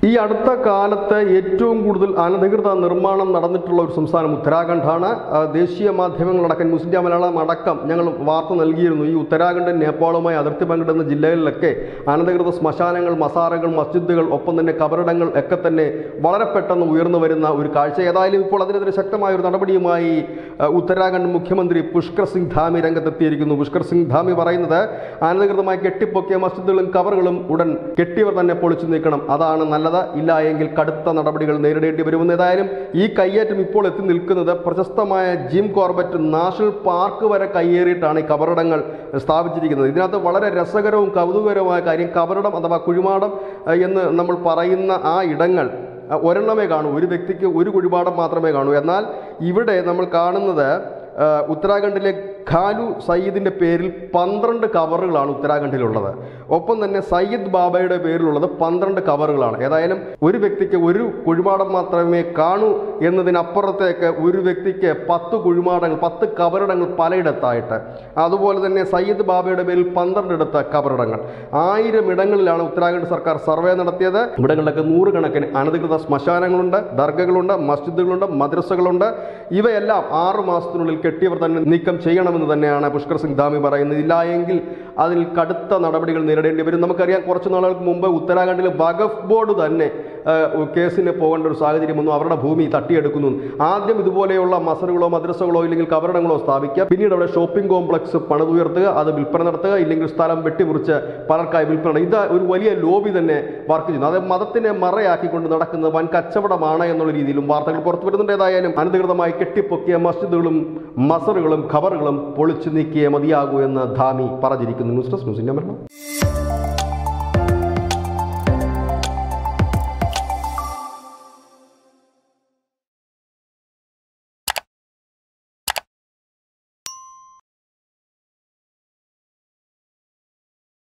ഈ അടുത്ത കാലത്ത് ഏറ്റവും കൂടുതൽ അനധികൃത നിർമ്മാണം നടന്നിട്ടുള്ള ഒരു സംസ്ഥാനം ഉത്തരാഖണ്ഡാണ് ആ, ദേശീയ മാധ്യമങ്ങളടക്കം ന്യൂസ് ഇന്ത്യ മലയാളം അടക്കം ഞങ്ങൾ വാർത്ത നൽകിയിരുന്നു ഈ ഉത്തരാഖണ്ഡ് നേപ്പാളുമായി അതിർത്തി പങ്കിടുന്ന ജില്ലകളിലൊക്കെ അനധികൃത ശ്മശാനങ്ങൾ മസാറകൾ മസ്ജിദുകൾ ഒപ്പം തന്നെ കബറിടങ്ങൾ ഒക്കെ തന്നെ വളരെ പെട്ടെന്ന് ഉയർന്നു വരുന്ന ഒരു കാഴ്ച ഏതായാലും ഇപ്പോൾ അതിനെതിരെ ശക്തമായ ഒരു നടപടിയുമായി ആ, ഉത്തരാഖണ്ഡ് മുഖ്യമന്ത്രി പുഷ്കർ സിംഗ് ധാമി രംഗത്തെത്തിയിരിക്കുന്നു പുഷ്കർ സിംഗ് ധാമി പറയുന്നത് അനധികൃതമായി കെട്ടിപ്പൊക്കിയ മസ്ജിദുകളും കവറുകളും ഉടൻ കെട്ടിയവർ തന്നെ പൊളിച്ചു നീക്കണം അതാണ് നല്ലത് ഇല്ല എങ്കിൽ കടുത്ത നടപടികൾ നേരിടേണ്ടി വരുമെന്ന് ഏതായാലും ഈ കയ്യേറ്റം ഇപ്പോൾ എത്തി നിൽക്കുന്നത് പ്രശസ്തമായ ജിം കോർബറ്റ് നാഷണൽ പാർക്ക് വരെ കയ്യേറിയിട്ടാണ് ഈ കബറിടങ്ങൾ സ്ഥാപിച്ചിരിക്കുന്നത് ഇതിനകത്ത് വളരെ രസകരവും കൗതുകകരവുമായ കാര്യം കബറിടം അഥവാ കുഴിമാടം അഹ് എന്ന് നമ്മൾ പറയുന്ന ആ ഇടങ്ങൾ അഹ് ഒരെണ്ണമേ കാണൂ ഒരു വ്യക്തിക്ക് ഒരു കുഴിമാടം മാത്രമേ കാണൂ എന്നാൽ ഇവിടെ നമ്മൾ കാണുന്നത് അഹ് ഉത്തരാഖണ്ഡിലെ ഖാലു സയ്യിദിൻ്റെ പേരിൽ പന്ത്രണ്ട് കവറുകളാണ് ഉത്തരാഖണ്ഡിലുള്ളത് ഒപ്പം തന്നെ സയ്യിദ് ബാബയുടെ പേരിലുള്ളത് പന്ത്രണ്ട് കവറുകളാണ് ഏതായാലും ഒരു വ്യക്തിക്ക് ഒരു കുഴിമാടം മാത്രമേ കാണൂ എന്നതിനപ്പുറത്തേക്ക് ഒരു വ്യക്തിക്ക് പത്ത് കുഴിമാടങ്ങൾ പത്ത് കവറിടങ്ങൾ പലയിടത്തായിട്ട് അതുപോലെ തന്നെ സയ്യിദ് ബാബയുടെ പേരിൽ പന്ത്രണ്ടിടത്ത് കബറിടങ്ങൾ ആയിരം ഇടങ്ങളിലാണ് ഉത്തരാഖണ്ഡ് സർക്കാർ സർവേ നടത്തിയത് ഇവിടങ്ങളിലൊക്കെ നൂറുകണക്കിന് അനധികൃത ശ്മശാനങ്ങളുണ്ട് ദർഗകളുണ്ട് മസ്ജിദുകളുണ്ട് മദ്രസകളുണ്ട് ഇവയെല്ലാം ആറു മാസത്തിനുള്ളിൽ കെട്ടിയവർ തന്നെ നീക്കം ചെയ്യണമെന്ന് തന്നെയാണ് പുഷ്കർ സിംഗ് ധാമി പറയുന്നത് ഇല്ല എങ്കിൽ അതിൽ കടുത്ത നടപടികൾ നേരിടേണ്ടി വരും നമുക്കറിയാം കുറച്ച് നാളുകൾക്ക് മുമ്പ് ഉത്തരാഖണ്ഡിലെ വഖഫ് ബോർഡ് തന്നെ ആ, കേസിന് പോകേണ്ട ഒരു സാഹചര്യം വന്നു അവരുടെ ഭൂമി തട്ടിയെടുക്കുന്നു ആദ്യം ഇതുപോലെയുള്ള മസറുകളോ മദ്രസകളോ ഇല്ലെങ്കിൽ കവറിടങ്ങളോ സ്ഥാപിക്കുക പിന്നീട് അവിടെ ഷോപ്പിംഗ് കോംപ്ലക്സ് പണിതുയർത്തുക അത് വിൽപ്പന നടത്തുക ഇല്ലെങ്കിൽ സ്ഥലം വെട്ടിമുറിച്ച് പലർക്കായി വിൽപ്പന ഇത് ഒരു വലിയ ലോബി തന്നെ വർക്ക് ചെയ്യുന്നു അത് മതത്തിനെ മറയാക്കിക്കൊണ്ട് നടക്കുന്നത് വൻ കച്ചവടമാണ് എന്നുള്ള രീതിയിലും വാർത്തകൾ പുറത്തു വരുന്നുണ്ട് ഏതായാലും അനധികൃതമായി കെട്ടിപ്പൊക്കിയ മസ്ജിദുകളും മസറുകളും ഖബറുകളും പൊളിച്ചു നീക്കിയേ മതിയാകൂ എന്ന് ധാമി പറഞ്ഞിരിക്കുന്നു news desk news India Malayalam